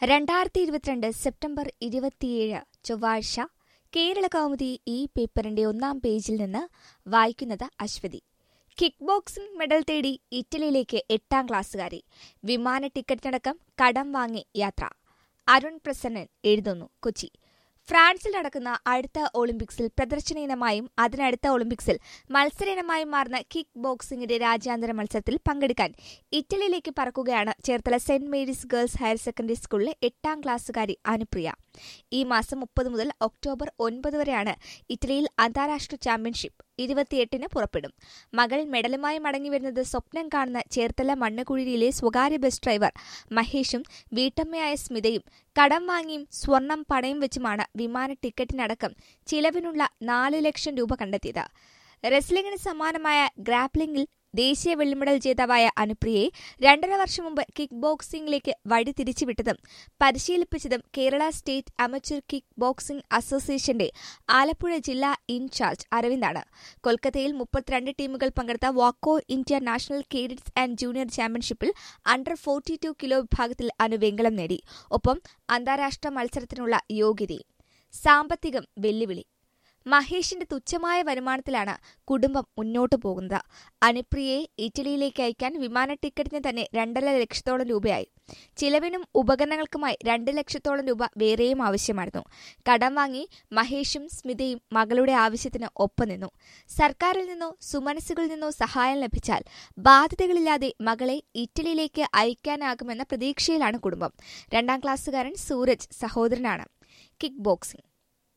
രണ്ടായിരത്തി ഇരുപത്തിരണ്ട് സെപ്റ്റംബർ ഇരുപത്തിയേഴ് ചൊവ്വാഴ്ച കേരള കൗമുദി ഈ പേപ്പറിന്റെ ഒന്നാം പേജിൽ നിന്ന് വായിക്കുന്നത് അശ്വതി കിക്ക് ബോക്സിംഗ് മെഡൽ തേടി ഇറ്റലിയിലേക്ക് എട്ടാം ക്ലാസ്സുകാരി വിമാന ടിക്കറ്റിനടക്കം കടം വാങ്ങി യാത്ര അരുൺ പ്രസന്നൻ എഴുതുന്നു കൊച്ചി ഫ്രാൻസിൽ നടക്കുന്ന അടുത്ത ഒളിമ്പിക്സിൽ പ്രദർശന ഇനമായും അതിനടുത്ത ഒളിമ്പിക്സിൽ മത്സര ഇനമായും മാറുന്ന കിക്ക് ബോക്സിംഗിന്റെ രാജ്യാന്തര മത്സരത്തിൽ പങ്കെടുക്കാൻ ഇറ്റലിയിലേക്ക് പറക്കുകയാണ് Cherthala saint Mary's girls higher secondary സ്കൂളിലെ എട്ടാം ക്ലാസ്സുകാരി അനുപ്രിയ ഈ മാസം മുപ്പത് മുതൽ ഒക്ടോബർ ഒൻപത് വരെയാണ് ഇറ്റലിയിൽ അന്താരാഷ്ട്ര ചാമ്പ്യൻഷിപ്പ് ഇരുപത്തിയെട്ടിന് പുറപ്പെടും മകൾ മെഡലുമായി മടങ്ങിവരുന്നത് സ്വപ്നം കാണുന്ന ചേർത്തല മണ്ണക്കുഴിയിലെ സ്വകാര്യ ബസ് ഡ്രൈവർ മഹേഷും വീട്ടമ്മയായ സ്മിതയും കടം വാങ്ങിയും സ്വർണം പണയം വെച്ചുമാണ് വിമാന ടിക്കറ്റിനടക്കം ചിലവിനുള്ള നാല് ലക്ഷം രൂപ കണ്ടെത്തിയത് റെസ്ലിംഗിന് സമാനമായ ഗ്രാപ്ലിംഗിൽ ദേശീയ വെള്ളിമെഡൽ ജേതാവായ അനുപ്രിയയെ രണ്ടര വർഷം മുമ്പ് കിക്ക് ബോക്സിംഗിലേക്ക് വഴി തിരിച്ചുവിട്ടതും പരിശീലിപ്പിച്ചതും Kerala state amateur kick boxing അസോസിയേഷന്റെ ആലപ്പുഴ ജില്ലാ ഇൻചാർജ് അരവിന്ദാണ് കൊൽക്കത്തയിൽ മുപ്പത്തിരണ്ട് ടീമുകൾ പങ്കെടുത്ത വാക്കോ India national cadets and junior ചാമ്പ്യൻഷിപ്പിൽ അണ്ടർ ഫോർട്ടി ടു കിലോ വിഭാഗത്തിൽ അനു വെങ്കലം നേടി ഒപ്പം അന്താരാഷ്ട്ര മത്സരത്തിനുള്ള യോഗ്യതയും സാമ്പത്തികം വെല്ലുവിളി മഹേഷിന്റെ തുച്ഛമായ വരുമാനത്തിലാണ് കുടുംബം മുന്നോട്ടു പോകുന്നത് അനുപ്രിയയെ ഇറ്റലിയിലേക്ക് അയക്കാൻ വിമാന ടിക്കറ്റിന് തന്നെ രണ്ടര ലക്ഷത്തോളം രൂപയായി ചിലവിനും ഉപകരണങ്ങൾക്കുമായി രണ്ട് ലക്ഷത്തോളം രൂപ വേറെയും ആവശ്യമായിരുന്നു കടം വാങ്ങി മഹേഷും സ്മിതയും മകളുടെ ആവശ്യത്തിന് ഒപ്പം നിന്നു സർക്കാരിൽ നിന്നോ സുമനസ്സുകളിൽ നിന്നോ സഹായം ലഭിച്ചാൽ ബാധ്യതകളില്ലാതെ മകളെ ഇറ്റലിയിലേക്ക് അയക്കാനാകുമെന്ന പ്രതീക്ഷയിലാണ് കുടുംബം രണ്ടാം ക്ലാസ്സുകാരൻ സൂരജ് സഹോദരനാണ് കിക്ക് ബോക്സിംഗ്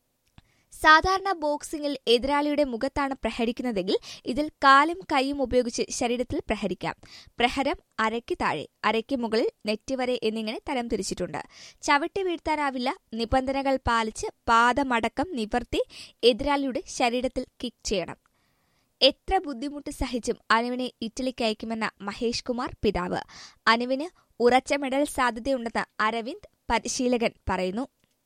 സാധാരണ ബോക്സിംഗിൽ എതിരാളിയുടെ മുഖത്താണ് പ്രഹരിക്കുന്നതെങ്കിൽ ഇതിൽ കാലും കൈയും ഉപയോഗിച്ച് ശരീരത്തിൽ പ്രഹരിക്കാം പ്രഹരം അരയ്ക്ക് താഴെ അരയ്ക്ക് മുകളിൽ നെറ്റ് വരെ എന്നിങ്ങനെ തരം തിരിച്ചിട്ടുണ്ട് ചവിട്ടി വീഴ്ത്താനാവില്ല നിബന്ധനകൾ പാലിച്ച് പാദമടക്കം നിവർത്തി എതിരാളിയുടെ ശരീരത്തിൽ കിക്ക് ചെയ്യണം എത്ര ബുദ്ധിമുട്ട് സഹിച്ചും അനുവിനെ ഇറ്റലിക്ക് അയക്കുമെന്ന മഹേഷ് കുമാർ പിതാവ് അനുവിന് ഉറച്ച മെഡൽ സാധ്യതയുണ്ടെന്ന് അരവിന്ദ് പരിശീലകൻ പറയുന്നു